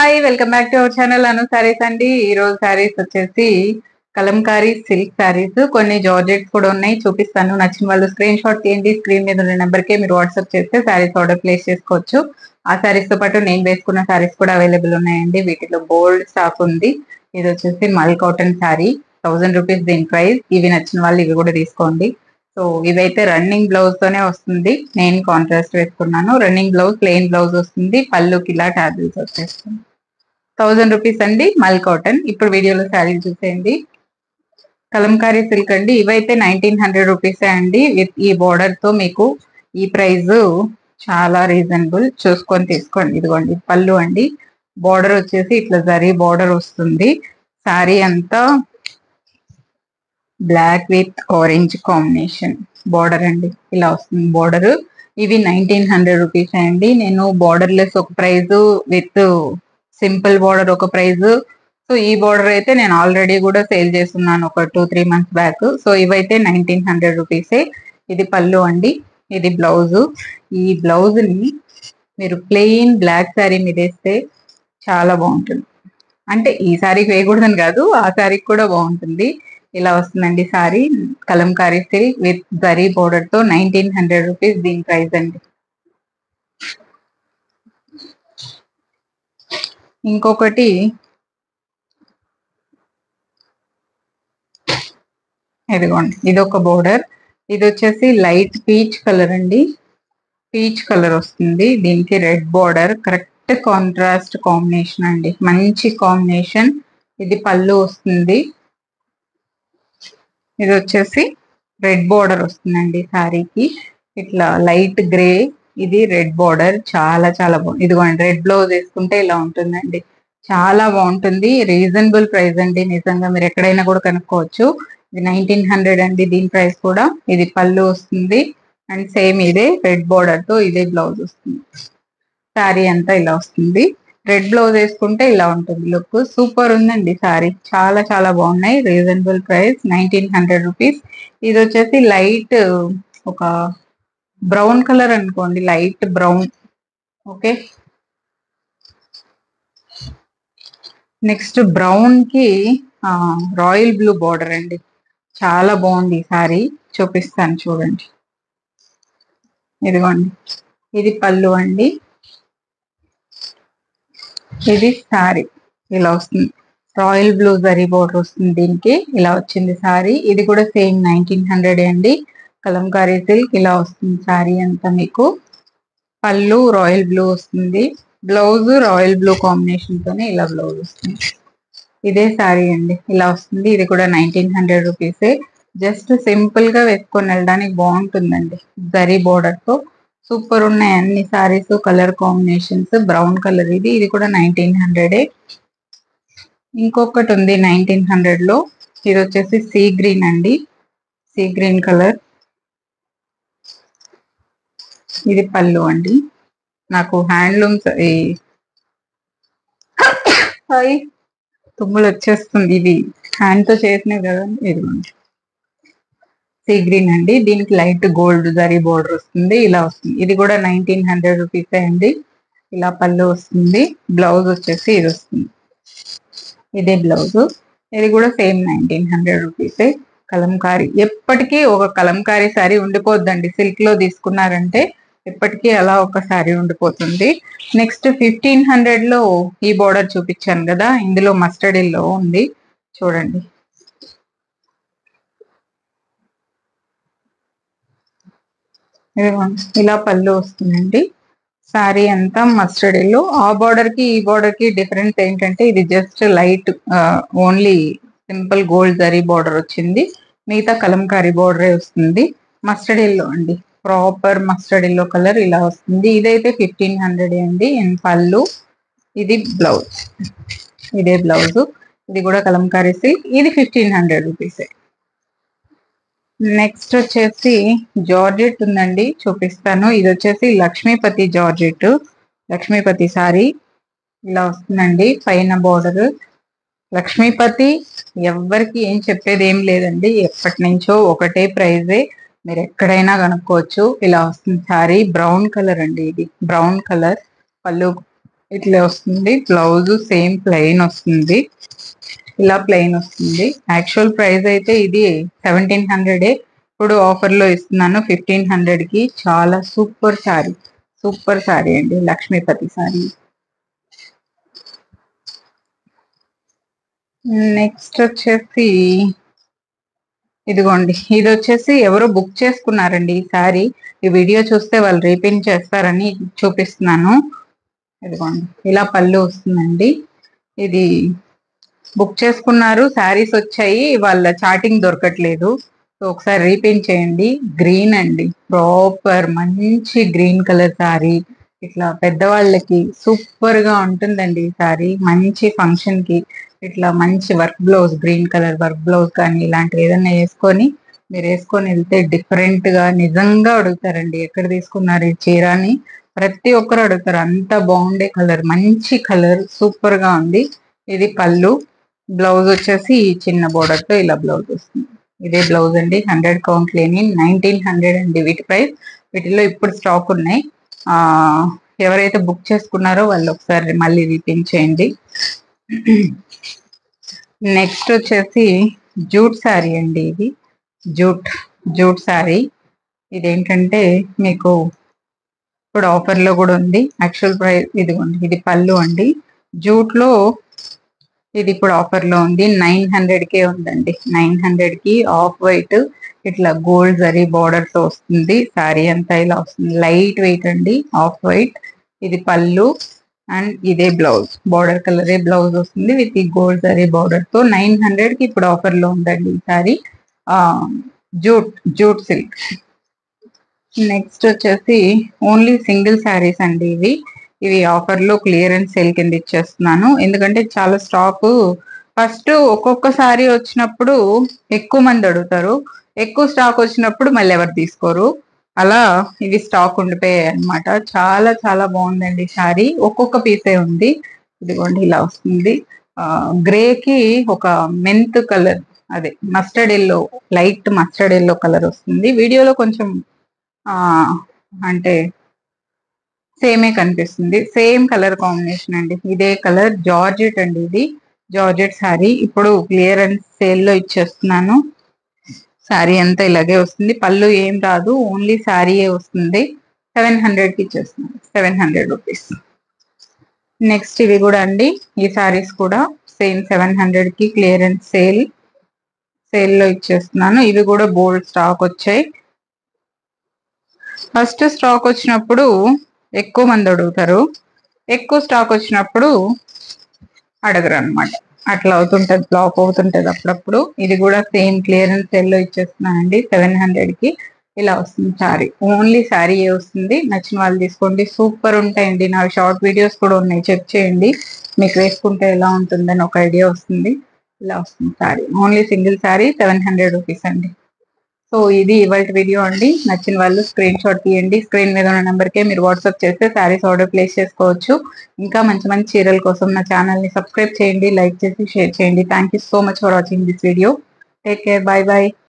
Hi welcome back to our channel Anu sarees అండి ఈ రోజు సారీస్ వచ్చేసి కలంకారీ సిల్క్ సారీస్ కొన్ని జార్జెట్స్ కూడా ఉన్నాయి చూపిస్తాను నచ్చిన వాళ్ళు స్క్రీన్ షాట్ తీయండి స్క్రీన్ మీద ఉన్న నెంబర్ కి మీరు వాట్సాప్ చేస్తే సారీస్ ఆర్డర్ ప్లేస్ చేసుకోవచ్చు ఆ సారీస్ తో పాటు నేను వేసుకున్న సారీస్ కూడా అవైలబుల్ ఉన్నాయండి వీటిలో బోల్డ్ స్టాక్ ఉంది ఇది వచ్చేసి mul cotton saree thousand rupees దీని ప్రైస్ ఇవి నచ్చిన వాళ్ళు ఇవి కూడా తీసుకోండి సో ఇవైతే రన్నింగ్ బ్లౌజ్ తోనే వస్తుంది నేను కాంట్రాస్ట్ వేసుకున్నాను రన్నింగ్ బ్లౌజ్ ప్లెయిన్ బ్లౌజ్ వస్తుంది పళ్ళుకి ఇలా ట్యాబిల్స్ వచ్చేస్తుంది థౌజండ్ రూపీస్ అండి మల్ కాటన్ ఇప్పుడు వీడియోలో శారీలు చూసేయండి కలంకారీ సిల్క్ అండి ఇవైతే నైన్టీన్ హండ్రెడ్ రూపీస్ అండి విత్ ఈ బోర్డర్ తో మీకు ఈ ప్రైస్ చాలా రీజనబుల్ చూసుకొని తీసుకోండి ఇదిగోండి పళ్ళు అండి బోర్డర్ వచ్చేసి ఇట్లా జరీ బోర్డర్ వస్తుంది శారీ అంతా black with orange combination border అండి ఇలా వస్తుంది బార్డర్ ఇవి నైన్టీన్ హండ్రెడ్ రూపీస్ అండి నేను బార్డర్ లెస్ ఒక ప్రైజ్ విత్ సింపుల్ బార్డర్ ఒక ప్రైజ్ సో ఈ బార్డర్ అయితే నేను ఆల్రెడీ కూడా సేల్ చేస్తున్నాను ఒక two three months back so ఇవైతే నైన్టీన్ హండ్రెడ్ రూపీసే ఇది పళ్ళు అండి ఇది బ్లౌజ్ ఈ బ్లౌజ్ ని మీరు ప్లెయిన్ బ్లాక్ శారీ మీద వేస్తే చాలా బాగుంటుంది అంటే ఈ శారీకి వేయకూడదని కాదు ఆ శారీకి కూడా బాగుంటుంది ఇలా వస్తుందండి saree Kalamkari silk with zari border తో నైన్టీన్ హండ్రెడ్ రూపీస్ దీని ప్రైస్ అండి ఇంకొకటి ఇదిగోండి ఇది ఒక బోర్డర్ ఇది వచ్చేసి లైట్ పీచ్ కలర్ అండి పీచ్ కలర్ వస్తుంది దీనికి red border correct contrast combination అండి మంచి కాంబినేషన్ ఇది పళ్ళు వస్తుంది ఇది వచ్చేసి రెడ్ బోర్డర్ వస్తుందండి శారీకి ఇట్లా లైట్ గ్రే ఇది రెడ్ బోర్డర్ చాలా చాలా బాగుంది ఇదిగోండి రెడ్ బ్లౌజ్ వేసుకుంటే ఇలా ఉంటుందండి చాలా బాగుంటుంది రీజనబుల్ ప్రైస్ అండి నిజంగా మీరు ఎక్కడైనా కూడా కనుక్కోవచ్చు ఇది నైన్టీన్ హండ్రెడ్ అండి దీని ప్రైస్ కూడా ఇది పళ్ళు వస్తుంది అండ్ సేమ్ ఇదే రెడ్ బోర్డర్ తో ఇదే బ్లౌజ్ వస్తుంది శారీ అంతా ఇలా వస్తుంది రెడ్ బ్లౌజ్ వేసుకుంటే ఇలా ఉంటుంది లుక్ సూపర్ ఉందండి సారీ చాలా చాలా బాగున్నాయి reasonable price nineteen hundred rupees ఇది వచ్చేసి లైట్ ఒక బ్రౌన్ కలర్ అనుకోండి light brown okay next brown కి రాయల్ బ్లూ బార్డర్ అండి చాలా బాగుంది ఈ సారీ చూపిస్తాను చూడండి ఇదిగోండి ఇది పళ్ళు అండి ఇది సారీ ఇలా వస్తుంది రాయల్ బ్లూ జరీ బోర్డర్ వస్తుంది దీనికి ఇలా వచ్చింది సారీ ఇది కూడా సేమ్ నైన్టీన్ హండ్రెడ్ అండి కలంకారీ సిల్క్ ఇలా వస్తుంది సారీ అంతా మీకు పళ్ళు రాయల్ బ్లూ వస్తుంది బ్లౌజ్ రాయల్ బ్లూ కాంబినేషన్ తోనే ఇలా బ్లౌజ్ వస్తుంది ఇదే సారీ అండి ఇలా వస్తుంది ఇది కూడా నైన్టీన్ హండ్రెడ్ రూపీసే జస్ట్ సింపుల్ గా వేసుకొని వెళ్ళడానికి బాగుంటుందండి జరీ బోర్డర్ తో సూపర్ ఉన్నాయి అన్ని sarees colour combinations brown colour ఇది ఇది కూడా నైన్టీన్ హండ్రెడే ఇంకొకటి ఉంది నైన్టీన్ హండ్రెడ్ లో ఇది వచ్చేసి సీ గ్రీన్ అండి సీ గ్రీన్ కలర్ ఇది పళ్ళు అండి నాకు హ్యాండ్లూమ్స్ హాయ్ తుమ్ములు వచ్చేస్తుంది ఇది హ్యాండ్ తో చేసినవి కదా ఇదిగోండి సీ గ్రీన్ అండి దీనికి లైట్ గోల్డ్ జరీ బోర్డర్ వస్తుంది ఇలా వస్తుంది ఇది కూడా నైన్టీన్ హండ్రెడ్ రూపీస్ అండి ఇలా పళ్ళు వస్తుంది బ్లౌజ్ వచ్చేసి ఇది వస్తుంది ఇదే బ్లౌజ్ ఇది కూడా సేమ్ నైన్టీన్ హండ్రెడ్ రూపీసే కలంకారీ ఎప్పటికీ ఒక కలంకారీ శారీ ఉండిపోద్దండి సిల్క్ లో తీసుకున్నారంటే ఎప్పటికీ అలా ఒక శారీ ఉండిపోతుంది నెక్స్ట్ ఫిఫ్టీన్ హండ్రెడ్ లో ఈ బోర్డర్ చూపించాను కదా ఇందులో మస్టర్డ్ లో ఉంది చూడండి ఇదిగోండి. ఇలా పళ్ళు వస్తుందండి సారీ అంతా మస్టర్డ్ ఎల్లో ఆ బార్డర్ కి ఈ బార్డర్ కి డిఫరెన్స్ ఏంటంటే ఇది just light only simple gold zari border వచ్చింది మిగతా కలంకారీ బార్డరే వస్తుంది మస్టర్డ్ ఎల్లో అండి ప్రాపర్ మస్టర్డ్ ఎల్లో కలర్ ఇలా వస్తుంది ఇదైతే ఫిఫ్టీన్ హండ్రెడ్ అండి అండ్ పళ్ళు ఇది బ్లౌజ్ ఇదే బ్లౌజ్ ఇది కూడా కలంకారీ సిల్క్ ఇది ఫిఫ్టీన్ హండ్రెడ్ రూపీసే నెక్స్ట్ వచ్చేసి జార్జెట్ ఉందండి చూపిస్తాను ఇది వచ్చేసి లక్ష్మీపతి జార్జెట్ లక్ష్మీపతి సారీ ఇలా వస్తుందండి పైన బార్డర్ లక్ష్మీపతి ఎవ్వరికి ఏం చెప్పేది ఏం లేదండి ఎప్పటి నుంచో ఒకటే ప్రైజే మీరు ఎక్కడైనా కనుక్కోవచ్చు ఇలా వస్తుంది సారీ బ్రౌన్ కలర్ అండి ఇది బ్రౌన్ కలర్ పళ్ళు ఇట్లా వస్తుంది బ్లౌజ్ సేమ్ ప్లెయిన్ వస్తుంది ఇలా ప్లెయిన్ వస్తుంది యాక్చువల్ ప్రైస్ అయితే ఇది సెవెంటీన్ హండ్రెడే ఇప్పుడు ఆఫర్ లో ఇస్తున్నాను ఫిఫ్టీన్ హండ్రెడ్ కి చాలా సూపర్ సారీ సూపర్ సారీ అండి లక్ష్మీపతి సారీ నెక్స్ట్ వచ్చేసి ఇదిగోండి ఇది వచ్చేసి ఎవరో బుక్ చేసుకున్నారండి ఈ సారీ ఈ వీడియో చూస్తే వాళ్ళు రీపింట్ చేస్తారని చూపిస్తున్నాను ఇదిగోండి ఇలా పళ్ళు వస్తుందండి ఇది బుక్ చేసుకున్నారు శారీస్ వచ్చాయి వాళ్ళ చాటింగ్ దొరకట్లేదు సో ఒకసారి రీపింట్ చేయండి గ్రీన్ అండి ప్రాపర్ మంచి గ్రీన్ కలర్ శారీ ఇట్లా పెద్దవాళ్ళకి సూపర్ గా ఉంటుందండి ఈ శారీ మంచి ఫంక్షన్ కి ఇట్లా మంచి work blouse green colour work blouse కానీ ఇలాంటివి ఏదైనా వేసుకొని మీరు వేసుకొని వెళ్తే డిఫరెంట్ గా నిజంగా అడుగుతారండి ఎక్కడ తీసుకున్నారు ఈ చీర అని ప్రతి ఒక్కరు అడుగుతారు అంత బాగుండే కలర్ మంచి కలర్ సూపర్ గా ఉంది ఇది పళ్ళు బ్లౌజ్ వచ్చేసి ఈ చిన్న బోర్డర్ తో ఇలా బ్లౌజ్ వస్తుంది ఇదే బ్లౌజ్ అండి హండ్రెడ్ కౌంట్ లేని నైన్టీన్ హండ్రెడ్ అండి వీటి ప్రైస్ వీటిలో ఇప్పుడు స్టాక్ ఉన్నాయి ఆ ఎవరైతే బుక్ చేసుకున్నారో వాళ్ళు ఒకసారి మళ్ళీ రిపీట్ చేయండి నెక్స్ట్ వచ్చేసి జూట్ శారీ అండి ఇది జూట్ జూట్ శారీ ఇదేంటంటే మీకు ఇప్పుడు ఆఫర్ లో కూడా ఉంది యాక్చువల్ ప్రైస్ ఇదిగోండి ఇది పళ్ళు అండి జూట్ లో ఇది ఇప్పుడు ఆఫర్ లో ఉంది నైన్ హండ్రెడ్ కే ఉందండి నైన్ హండ్రెడ్ కి ఆఫ్ వైట్ ఇట్లా గోల్డ్ జరీ బార్డర్ తో వస్తుంది శారీ అంతా ఇలా వస్తుంది లైట్ వెయిట్ అండి ఆఫ్ వైట్ ఇది పళ్ళు అండ్ ఇదే బ్లౌజ్ బార్డర్ కలరే బ్లౌజ్ వస్తుంది విత్ ఈ గోల్డ్ జరీ బార్డర్ తో నైన్ హండ్రెడ్ కి ఇప్పుడు ఆఫర్ లో ఉందండి ఈ sari jute jute silk next వచ్చేసి ఓన్లీ సింగిల్ శారీస్ అండి ఇవి ఇవి ఆఫర్ లో క్లియరెన్స్ సేల్ కింద ఇచ్చేస్తున్నాను ఎందుకంటే చాలా స్టాక్ ఫస్ట్ ఒక్కొక్క సారీ వచ్చినప్పుడు ఎక్కువ మంది అడుగుతారు ఎక్కువ స్టాక్ వచ్చినప్పుడు మళ్ళీ ఎవరు తీసుకోరు అలా ఇవి స్టాక్ ఉండిపోయాయి అనమాట చాలా చాలా బాగుందండి సారీ ఒక్కొక్క పీసే ఉంది ఇదిగోండి ఇలా వస్తుంది గ్రే కి ఒక మెంత్ కలర్ అదే mustard yellow light mustard yellow colour వస్తుంది వీడియోలో కొంచెం ఆ అంటే సేమే కనిపిస్తుంది సేమ్ కలర్ కాంబినేషన్ అండి ఇదే కలర్ జార్జెట్ అండి ఇది జార్జెట్ శారీ ఇప్పుడు క్లియరెన్స్ సేల్ లో ఇచ్చేస్తున్నాను శారీ అంతా ఇలాగే వస్తుంది పళ్ళు ఏం రాదు ఓన్లీ శారీయే వస్తుంది సెవెన్ హండ్రెడ్ కి ఇచ్చేస్తున్నాను సెవెన్ హండ్రెడ్ రూపీస్ నెక్స్ట్ ఇవి కూడా అండి ఈ శారీస్ కూడా సేమ్ సెవెన్ హండ్రెడ్ కి క్లియరెన్స్ సేల్ సేల్ లో ఇచ్చేస్తున్నాను ఇవి కూడా బోల్డ్ స్టాక్ వచ్చాయి ఫస్ట్ స్టాక్ వచ్చినప్పుడు ఎక్కువ మంది అడుగుతారు ఎక్కువ స్టాక్ వచ్చినప్పుడు అడగరు అనమాట అట్లా అవుతుంటది బ్లాక్ అవుతుంటది అప్పుడప్పుడు ఇది కూడా సేమ్ క్లియరెన్స్ సేల్ లో ఇచ్చేస్తున్నానండి సెవెన్ హండ్రెడ్ కి ఇలా వస్తుంది సారీ ఓన్లీ శారీ వస్తుంది నచ్చిన వాళ్ళు తీసుకోండి సూపర్ ఉంటాయండి నా షార్ట్ వీడియోస్ కూడా ఉన్నాయి చెక్ చేయండి మీకు వేసుకుంటే ఎలా ఉంటుందని ఒక ఐడియా వస్తుంది ఇలా వస్తుంది sari only single sari seven hundred rupees అండి సో ఇది ఇవాళ వీడియో అండి నచ్చిన వాళ్ళు స్క్రీన్ షాట్ తీయండి స్క్రీన్ మీద ఉన్న నెంబర్కే మీరు వాట్సాప్ చేస్తే శారీస్ ఆర్డర్ ప్లేస్ చేసుకోవచ్చు ఇంకా మంచి మంచి చీరల కోసం నా ఛానల్ ని సబ్స్క్రైబ్ చేయండి లైక్ చేసి షేర్ చేయండి thank so much for watching this video take care bye by